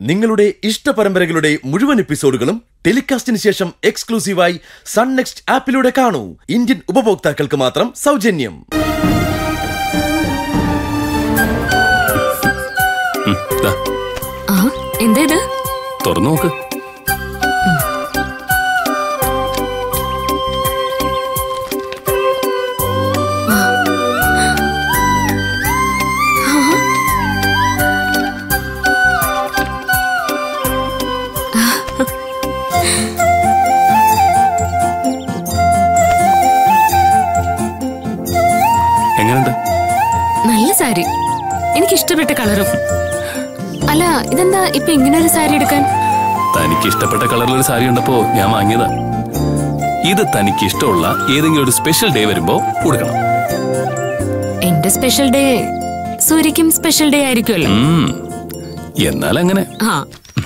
നിങ്ങളുടെ ഇഷ്ട പരമ്പരകളുടെ മുഴുവൻ എപ്പിസോഡുകളും ടെലികാസ്റ്റിന് ശേഷം എക്സ്ക്ലൂസീവായി സൺ നെക്സ്റ്റ് ആപ്പിലൂടെ കാണൂ ഇന്ത്യൻ ഉപഭോക്താക്കൾക്ക് മാത്രം സൗജന്യം ഉം, ദാ, ആ എന്താ ഇത് തുറന്നു നോക്ക് എങ്ങനെയുണ്ട് നല്ല സാരി എനിക്ക് ഇഷ്ടപ്പെട്ട കളറും അല്ല ഇതെന്താ ഇപ്പൊ ഇങ്ങനെ ഒരു സാരി എടുക്കാൻ തനിക്ക് ഇഷ്ടപ്പെട്ട കളറിലൊരു സാരി ഉണ്ടപ്പോ ഞാൻ വാങ്ങിയതാ ഇത് തനിക്ക് ഇഷ്ടമുള്ള ഏതെങ്കിലും ഒരു സ്പെഷ്യൽ ഡേ വരുമ്പോ കൊടുക്കണം എന്റെ സ്പെഷ്യൽ ഡേ സൂര്യക്കും സ്പെഷ്യൽ ഡേ ആയിരിക്കുമല്ലോ ഉം, എന്നാൽ അങ്ങനെ ആ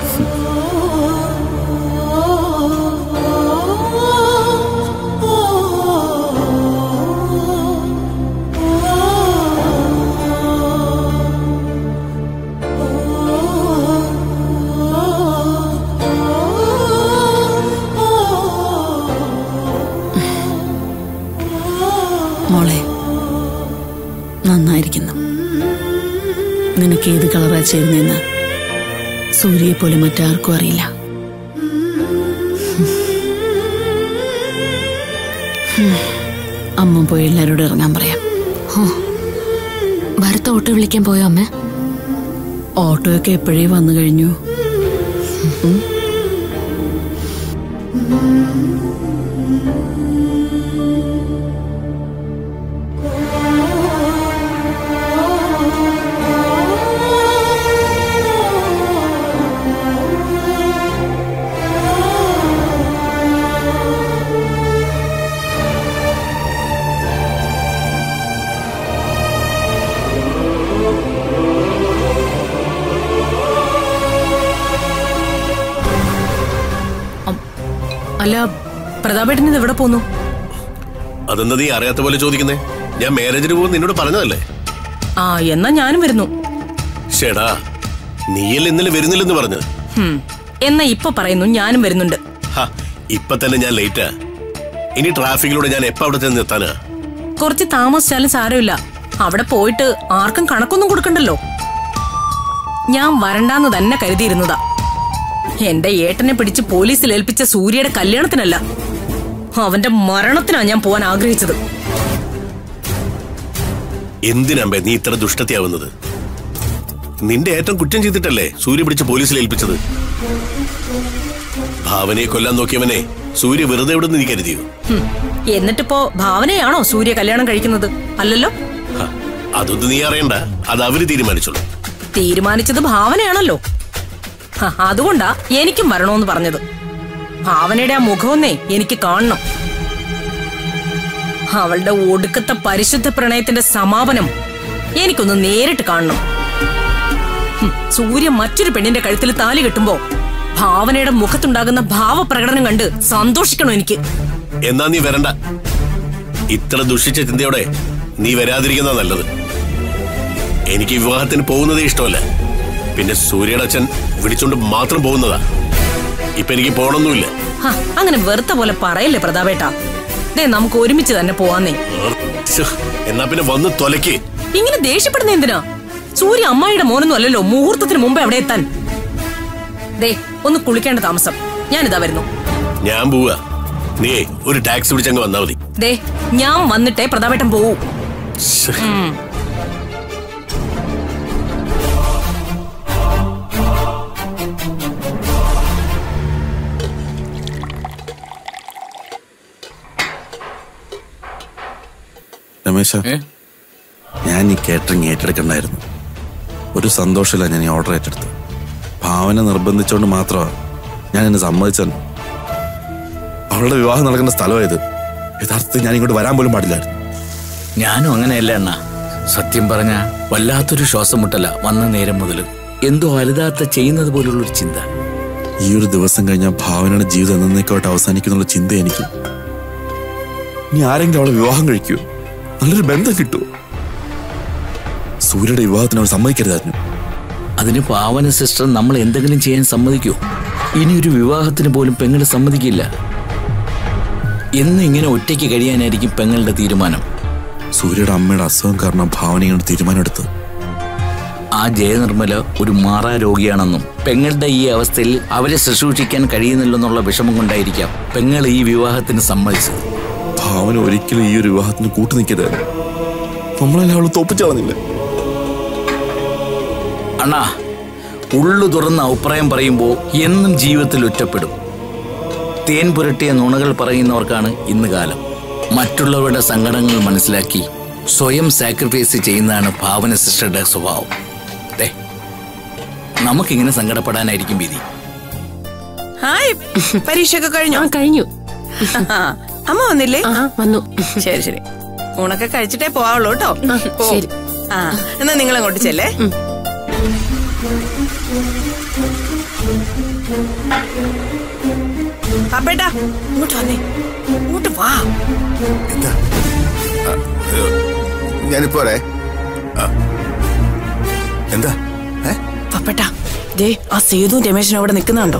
മോളെ നന്നായിരിക്കുന്നു നിനക്ക് ഏത് കളറാ ചേരുന്നതെന്ന് സൂര്യയെ പോലെ മറ്റാർക്കും അറിയില്ല ഹും. അമ്മ പോയി എല്ലാവരോടും ഇറങ്ങാൻ പറയാം ഓ ഭരത് ഓട്ടോ വിളിക്കാൻ പോയോ അമ്മ ഓട്ടോയൊക്കെ എപ്പോഴേ വന്നു കഴിഞ്ഞു ഉം. അല്ല പ്രതാപേട്ടൻ ഇത് എവിടെ പോന്നു അതെന്താ നീ അറിയാത്ത പോലെ ചോദിക്കുന്നേ ഞാൻ മാരേജിന് പോകുന്ന നിന്നോട് പറഞ്ഞതല്ലേ ആ എന്നാ ഞാനും വരുന്നു ഷേടാ നീയല്ലേ ഇന്നലെ വരുന്നില്ലെന്ന് പറഞ്ഞത് ഹും. എന്നാ ഇപ്പൊ പറയുന്നു ഞാനും വരുന്നുണ്ട് ഹ, ഇപ്പൊ തന്നെ ഞാൻ ലേറ്റാ ഇനി ട്രാഫിക്കിലൂടെ ഞാൻ എപ്പോ അവിടെ ചെന്ന് എത്താനാ കുറച്ച് താമസിച്ചാലും സാരമില്ല അവിടെ പോയിട്ട് ആർക്കും കണക്കൊന്നും കൊടുക്കണ്ടല്ലോ ഞാൻ വരണ്ടാന്ന് തന്നെ കരുതിയിരുന്നതാ എന്റെ ഏട്ടനെ പിടിച്ച് പോലീസിൽ ഏൽപ്പിച്ച സൂര്യയുടെ കല്യാണത്തിനല്ല അവന്റെ മരണത്തിനാ ഞാൻ പോവാൻ ആഗ്രഹിച്ചത് എന്തിനാമ്പേ നീ ഇത്ര ദുഷ്ടത്തിയാവുന്നത് നിന്റെ ഏറ്റവും കുറ്റം ചെയ്തിട്ടല്ലേ സൂര്യ പിടിച്ച് പോലീസിൽ ഏൽപ്പിച്ചത് ഭാവനയെ കൊല്ലാൻ നോക്കിയവനെ സൂര്യ വെറുതെ എവിടെ നീ കരുതിയോ ഹും. എന്നിട്ടിപ്പോ ഭാവനയാണോ സൂര്യ കല്യാണം കഴിക്കുന്നത് അല്ലല്ലോ ഹ, അതൊന്നും നീ അറിയണ്ട അത് അവര് തീരുമാനിച്ചോളൂ തീരുമാനിച്ചത് ഭാവനയാണല്ലോ ഹ, അതുകൊണ്ടാ എനിക്കും വരണോന്ന് പറഞ്ഞത് ഭാവനയുടെ ആ മുഖമൊന്നേ എനിക്ക് കാണണം അവളുടെ ഒടുക്കത്തെ പരിശുദ്ധ പ്രണയത്തിന്റെ സമാപനം എനിക്കൊന്ന് നേരിട്ട് കാണണം ഹും, സൂര്യ മറ്റൊരു പെണ്ണിന്റെ കഴുത്തിൽ താലി കെട്ടുമ്പോ ഭാവനയുടെ മുഖത്തുണ്ടാകുന്ന ഭാവപ്രകടനം കണ്ട് സന്തോഷിക്കണം എനിക്ക് എന്നാ നീ വരണ്ട ഇത്ര ദുഷിച്ച ചിന്തയോടെ നീ വരാതിരിക്കുന്ന നല്ലത് എനിക്ക് ഈ വിവാഹത്തിന് പോകുന്നതേ ഇഷ്ടമല്ല പിന്നെ സൂര്യയുടെ അച്ഛൻ വിളിച്ചോണ്ട് മാത്രം പോകുന്നതാ ഇപ്പൊ എനിക്ക് പോകണമെന്നുമില്ല ഹ, അങ്ങനെ വെറുത്ത പോലെ പറയല്ലേ പ്രതാപേട്ടാ ദേ നമുക്ക് ഒരുമിച്ച് തന്നെ പോവാന്നേ ശ്ശോ, എന്നാ പിന്നെ വന്ന് തൊലക്ക് ഇങ്ങനെ ദേഷ്യപ്പെടുന്ന എന്തിനാ സൂര്യ അമ്മായിയുടെ മോനൊന്നും അല്ലല്ലോ മുഹൂർത്തത്തിന് മുമ്പ് അവിടെ എത്താൻ ദേ ഒന്ന് കുളിക്കേണ്ട താമസം ഞാനിതാ വരുന്നു ഞാൻ പോവാ നീ ഒരു ടാക്സി പിടിച്ചങ്ങ് വന്നാ മതി ദേ ഞാൻ വന്നിട്ടേ പ്രതാപേട്ടൻ പോവൂ ശ്ശേ. ഉം. രമേശ ഞാൻ ഈ കേറ്ററിംഗ് ഏറ്റെടുക്കണ്ടായിരുന്നു ഒരു സന്തോഷമില്ല ഞാൻ ഈ ഓർഡർ ഏറ്റെടുത്ത് ഭാവന നിർബന്ധിച്ചുകൊണ്ട് മാത്രമാണ് ഞാൻ എന്നെ സമ്മതിച്ചത് അവളുടെ വിവാഹം നടക്കുന്ന സ്ഥലമായത് യഥാർത്ഥത്തിൽ ഞാൻ ഇങ്ങോട്ട് വരാൻ പോലും പാടില്ലായിരുന്നു ഞാനും അങ്ങനെയല്ല അണ്ണ സത്യം പറഞ്ഞ വല്ലാത്തൊരു ശ്വാസം മുട്ടല വന്ന നേരം മുതൽ എന്തോ അരുതാത്ത ചെയ്യുന്നത് പോലുള്ളൊരു ചിന്ത ഈ ഒരു ദിവസം കഴിഞ്ഞാൽ ഭാവനയുടെ ജീവിതം എന്നേക്കോട്ട് അവസാനിക്കുന്നുള്ള ചിന്ത എനിക്ക് ഇനി ആരെങ്കിലും അവളെ വിവാഹം കഴിക്കൂ നല്ലൊരു ബന്ധം കിട്ടുമോ സൂര്യയുടെ വിവാഹത്തിന് അവൾ സമ്മതിക്കരുതായിരുന്നു അതിന് പാവന സിസ്റ്റർ നമ്മൾ എന്തെങ്കിലും ചെയ്യാൻ സമ്മതിക്കൂ ഇനി ഒരു വിവാഹത്തിന് പോലും പെങ്ങൾ സമ്മതിക്കില്ല എന്ന് ഇങ്ങനെ ഒറ്റയ്ക്ക് കഴിയാനായിരിക്കും പെങ്ങളുടെ തീരുമാനം സൂര്യയുടെ അമ്മയുടെ അസുഖം കാരണം ഭാവനയോട് തീരുമാനമെടുത്ത് ആ ജയനിർമ്മല ഒരു മാറാ രോഗിയാണെന്നും പെങ്ങളുടെ ഈ അവസ്ഥയിൽ അവരെ ശുശ്രൂഷിക്കാൻ കഴിയുന്നില്ലെന്നുള്ള വിഷമം കൊണ്ടായിരിക്കാം പെങ്ങൾ ഈ വിവാഹത്തിന് സമ്മതിച്ചത് ഭാവന ഒരിക്കലും ഈ ഒരു വിവാഹത്തിന് കൂട്ടു നിൽക്കരുത് നമ്മളെല്ലാം അവള് തോപ്പിച്ചളഞ്ഞില്ലേ അണ്ണാ ഉള്ളു തുറന്ന് അഭിപ്രായം പറയുമ്പോൾ എന്നും ജീവിതത്തിൽ ഒറ്റപ്പെടും തേൻ പുരട്ടിയ നുണകൾ പറയുന്നവർക്കാണ് ഇന്ന് കാലം മറ്റുള്ളവരുടെ സങ്കടങ്ങൾ മനസ്സിലാക്കി സ്വയം സാക്രിഫൈസ് ചെയ്യുന്നതാണ് ഭാവന സിസ്റ്ററുടെ സ്വഭാവം ദേ, നമുക്കിങ്ങനെ സങ്കടപ്പെടാനായിരിക്കും വിധി ഹായ് പരീക്ഷയൊക്കെ കഴിഞ്ഞോ ആ കഴിഞ്ഞു അമ്മ വന്നില്ലേ ആ വന്നു ശരി ശരി ഊണൊക്കെ കഴിച്ചിട്ടേ പോവാവുള്ളൂ കേട്ടോ പോ. ശരി. ആ എന്നാ നിങ്ങൾ അങ്ങോട്ട് ചെല്ലേ പാപ്പേട്ടാ ഇങ്ങോട്ട് വന്നേ ഇങ്ങോട്ട് വാ എന്താ ആ, ഏ, ഞാനിപ്പോരെ ആ. എന്താ ഏ പാപ്പേട്ടാ ദേ ആ സേതുവും രമേശനും അവിടെ നിൽക്കുന്നുണ്ടോ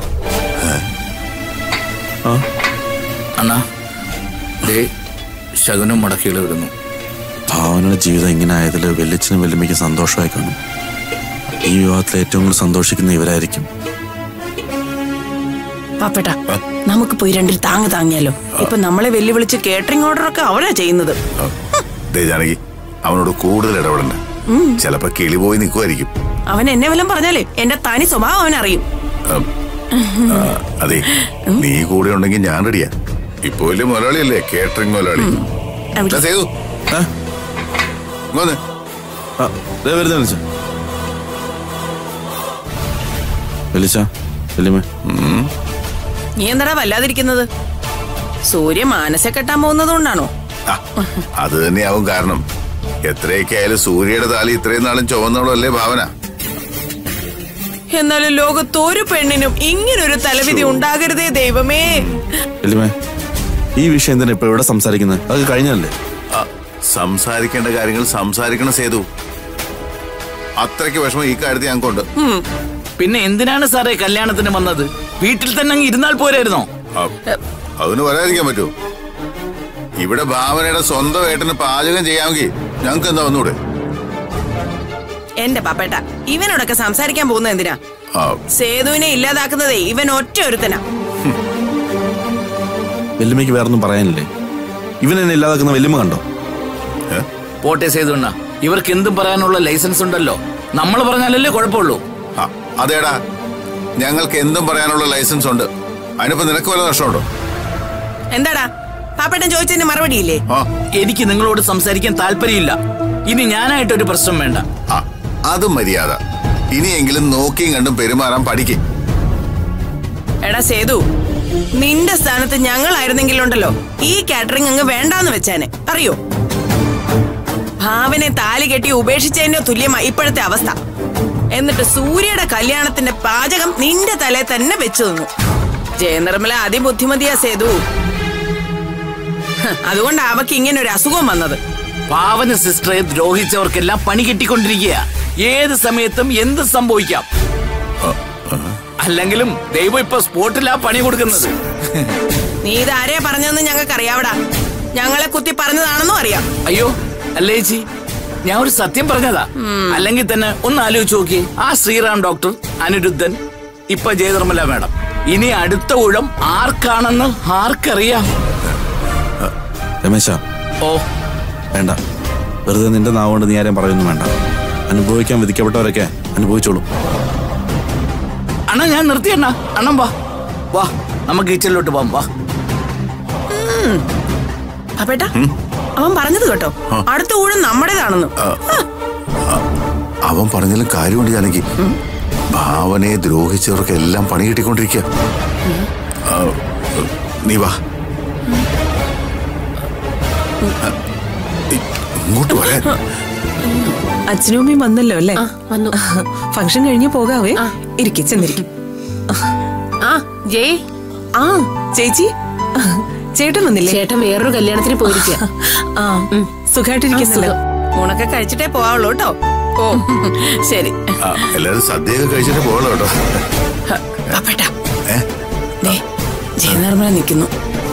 അണ്ണാ ദേ ശകുനം മടക്കികൾ വിടുന്നു ഭാവനയുടെ ജീവിതം ഇങ്ങനെ ആയതിൽ വെല്ലിച്ചനും വെല്ലുമ്മയ്ക്കും സന്തോഷമായി കാണും ഈ വിവാഹത്തിൽ ഏറ്റവും കൂടുതൽ സന്തോഷിക്കുന്ന ഇവരായിരിക്കും പാപ്പേട്ടാ നമുക്ക് പോയി രണ്ടിൽ താങ്ങ് താങ്ങിയാലോ ഇപ്പൊ നമ്മളെ വെല്ലുവിളിച്ച് കേറ്ററിംഗ് ഓർഡർ ഒക്കെ അവരാ ചെയ്യുന്നത് ആ, ദേ ജാനകി അവനോട് കൂടുതൽ ഇടപെടണ്ട ചിലപ്പോ കിളി പോയി നിൽക്കുമായിരിക്കും അവൻ എന്നെ വല്ലതും പറഞ്ഞാലേ എന്റെ തനി സ്വഭാവം അവൻ അറിയും അതെ നീ കൂടെ ഉണ്ടെങ്കിൽ ഞാൻ റെഡിയാ ഇപ്പൊ വലിയ മുതലാളിയല്ലേ കേറ്ററിംഗ് മുതലാളി അവിടെ. ദാ സേതു ഏ? ഇങ്ങ് വന്ന്. ആ, ദേ വരുന്നു വെളിച്ച വെളിച്ച വെല്ലുമ്മ നീ എന്താടാ വല്ലാതിരിക്കുന്നത് സൂര്യ മാനസ കെട്ടാൻ പോകുന്നത് കൊണ്ടാണോ ആ, അത് തന്നെയാവും കാരണം എത്രയൊക്കെ ആയാലും സൂര്യയുടെ താലി ഇത്രയും നാളും ചുവന്നോളല്ലേ ഭാവന എന്നാലും ലോകത്ത് ഒരു പെണ്ണിനും ഇങ്ങനൊരു തലവിധി ഉണ്ടാകരുതേ ദൈവമേ വെല്ലുമ്മ ഈ വിഷയം എന്തിനാ ഇപ്പൊ ഇവിടെ സംസാരിക്കുന്നത് അത് കഴിഞ്ഞല്ലേ ആ, സംസാരിക്കേണ്ട കാര്യങ്ങൾ സംസാരിക്കണം സേതു അത്രയ്ക്ക് വിഷമം ഈ കാര്യത്തിൽ ഞങ്ങൾക്കുണ്ട് പിന്നെ എന്തിനാണ് സാറേ കല്യാണത്തിന് വന്നത് വീട്ടിൽ തന്നെ അങ്ങ് ഇരുന്നാൽ പോരായിരുന്നോ ആ, അതിന് വരാതിരിക്കാൻ പറ്റുമോ ഇവിടെ ഭാവനയുടെ സ്വന്തം ഏട്ടന് പാചകം ചെയ്യാമെങ്കിൽ ഞങ്ങൾക്ക് എന്താ വന്നൂടെ എന്റെ പാപ്പേട്ട ഇവനോടൊക്കെ സംസാരിക്കാൻ പോകുന്നത് എന്തിനാ ആ, സേതുവിനെ ഇല്ലാതാക്കുന്നതേ ഇവൻ ഒറ്റ ഒരുത്തനാ വെല്ലുമ്മയ്ക്ക് വേറൊന്നും പറയാനില്ലേ ഇവൻ എന്നെ ഇല്ലാതാക്കുന്ന വെല്ലുമ്മ കണ്ടോ ഏ? പോട്ടെ സേതുണ്ണ ഇവർക്ക് എന്തും പറയാനുള്ള ലൈസൻസ് ഉണ്ടല്ലോ നമ്മൾ പറഞ്ഞാലല്ലേ കുഴപ്പമുള്ളൂ ആ, അതേടാ ഞങ്ങൾക്ക് എന്തും പറയാനുള്ള ലൈസൻസ് ഉണ്ട് അതിനിപ്പോ നിനക്ക് വല്ല നഷ്ടമുണ്ടോ എന്താടാ പാപ്പേട്ടൻ ചോദിച്ചതിന് മറുപടിയില്ലേ ആ എനിക്ക് നിങ്ങളോട് സംസാരിക്കാൻ താല്പര്യമില്ല ഇനി ഞാനായിട്ടൊരു പ്രശ്നം വേണ്ട ആ അത് മര്യാദ ഇനിയെങ്കിലും നോക്കിയും കണ്ടും പെരുമാറാൻ പഠിക്കും എടാ സേതു നിന്റെ സ്ഥാനത്ത് ഞങ്ങളായിരുന്നെങ്കിലുണ്ടല്ലോ ഈ കാറ്ററിംഗ് അങ്ങ് വേണ്ടാന്ന് വെച്ചാനെ അറിയോ ഭാവനെ താലി കെട്ടി ഉപേക്ഷിച്ചതിന്റെ തുല്യമായി ഇപ്പോഴത്തെ അവസ്ഥ എന്നിട്ട് സൂര്യയുടെ കല്യാണത്തിന്റെ പാചകം നിന്റെ തലേ തന്നെ വെച്ചു തന്നു ജയനിർമ്മല അതിബുദ്ധിമതിയാ സേതു ഹ്, അതുകൊണ്ട് അവക്ക് ഇങ്ങനെ ഒരു അസുഖം വന്നത് പാവന സിസ്റ്ററെ ദ്രോഹിച്ചവർക്കെല്ലാം പണി കിട്ടിക്കൊണ്ടിരിക്കുക ഏത് സമയത്തും എന്ത് സംഭവിക്കാം അല്ലെങ്കിലും ദൈവം ഇപ്പൊ സ്പോട്ടിലാ പണി കൊടുക്കുന്നത് നീ ഇതാരെയാ പറഞ്ഞതെന്ന് ഞങ്ങൾക്ക് അറിയാവടാ ഞങ്ങളെ കുത്തി പറഞ്ഞതാണെന്നും അറിയാം അയ്യോ അല്ലേ ചേച്ചി ഞാൻ ഒരു സത്യം പറഞ്ഞതാ അല്ലെങ്കിൽ തന്നെ ഒന്ന് ആലോചിച്ച് നോക്കി ആ ശ്രീറാം ഡോക്ടർ അനിരുദ്ധൻ ഇപ്പൊ ജയധർമ്മല മേഡം ഇനി അടുത്ത ഊഴം ആർക്കാണെന്ന് ആർക്കറിയാം രമേശ ഓ വേണ്ട വെറുതെ നിന്റെ നാവുകൊണ്ട് നീ ആരെയും പറയുന്നു വേണ്ട അനുഭവിക്കാൻ വിധിക്കപ്പെട്ടവരൊക്കെ അനുഭവിച്ചോളൂ അണ്ണ ഞാൻ നിർത്തി അണ്ണ അണ്ണം വാ വാ നമുക്ക് കിച്ചണിലോട്ട് പോവാം വാ പാപ്പേട്ടാ അവൻ പറഞ്ഞത് കേട്ടോ അടുത്ത ഊഴം നമ്മുടേതാണെന്ന് അവൻ പറഞ്ഞാലും കാര്യമുണ്ട് ജാനകി ഭാവനയെ ദ്രോഹിച്ചവർക്ക് എല്ലാം പണി കിട്ടിക്കൊണ്ടിരിക്കുക ആ, നീ വാ ആ, ഇ- ഇങ്ങോട്ട് വരാൻ അച്ഛനും അമ്മയും വന്നല്ലോ അല്ലേ ആ വന്നു ഫംഗ്ഷൻ കഴിഞ്ഞ് പോകാവേ ഇരിക്കും ചെന്നിരിക്കും ആ ജയ് ആ ചേച്ചി ചേട്ടൻ വന്നില്ലേ ചേട്ടൻ വേറൊരു കല്യാണത്തിന് പോയിരിക്കുക ആ സുഖമായിട്ടിരിക്കുന്നല്ലോ ഊണൊക്കെ കഴിച്ചിട്ടേ പോവാവുള്ളൂ കേട്ടോ ഓ ശരി ആ, എല്ലാരും സദ്യയൊക്കെ കഴിച്ചിട്ട് പോകണം കേട്ടോ പപ്പേട്ട ഏ ദേ ജയനിർമ്മല നിൽക്കുന്നു